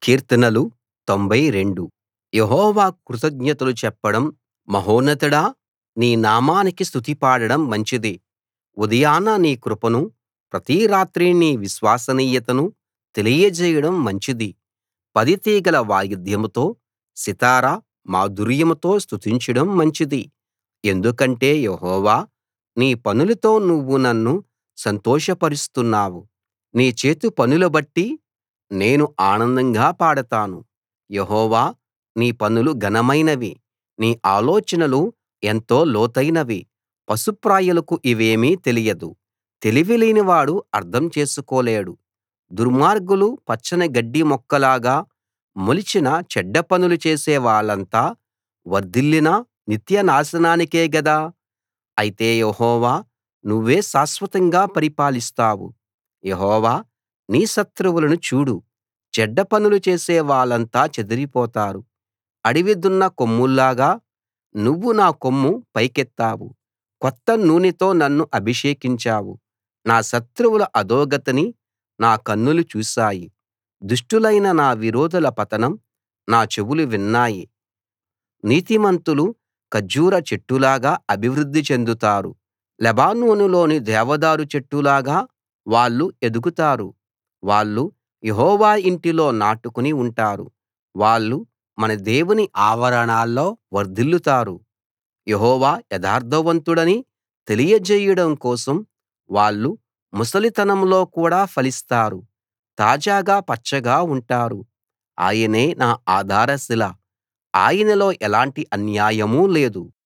కీర్తనలు 92 యెహోవా కృతజ్ఞతలు చెప్పడం మహోన్నతుడా నీ నామానికి స్తుతి పాడడం మంచిది ఉదయాన నీ కృపను ప్రతి రాత్రీ నీ విశ్వసనీయతను తెలియజేయడం మంచిది పది తీగల వాయిద్యంతో సితారా మాధుర్యంతో స్తుతించడం మంచిది ఎందుకంటే యెహోవా నీ పనులతో నువ్వు నన్ను సంతోషపరుస్తున్నావు నీ చేతిపనుల బట్టి నేను ఆనందంగా పాడతాను యెహోవా నీ పనులు ఘనమైనవి నీ ఆలోచనలు ఎంతో లోతైనవి పశుప్రాయులకు ఇవేమీ తెలియదు తెలివిలేనివాడు అర్థం చేసుకోలేడు దుర్మార్గులు పచ్చని గడ్డి మొక్కలాగా మొలిచిన చెడ్డ పనులు చేసే వాళ్ళంతా వర్ధిల్లినా నిత్యనాశనానికే గదా అయితే యెహోవా నువ్వే శాశ్వతంగా పరిపాలిస్తావు యెహోవా నీ శత్రువులను చూడు చెడ్డ పనులు చేసే వాళ్ళంతా చెదిరిపోతారు అడవి దున్న కొమ్ముల్లాగా నువ్వు నా కొమ్ము పైకెత్తావు కొత్త నూనెతో నన్ను అభిషేకించావు నా శత్రువుల అధోగతిని నా కన్నులు చూశాయి దుష్టులైన నా విరోధుల పతనం నా చెవులు విన్నాయి నీతిమంతులు ఖర్జూర చెట్టులాగా అభివృద్ధి చెందుతారు లెబానోనులోని దేవదారు చెట్టులాగా వాళ్ళు ఎదుగుతారు వాళ్ళు యెహోవా ఇంటిలో నాటుకుని ఉంటారు వాళ్ళు మన దేవుని ఆవరణాల్లో వర్ధిల్లుతారు యెహోవా యథార్థవంతుడని తెలియజేయడం కోసం వాళ్ళు ముసలితనంలో కూడా ఫలిస్తారు తాజాగా పచ్చగా ఉంటారు ఆయనే నా ఆధారశిల ఆయనలో ఎలాంటి అన్యాయమూ లేదు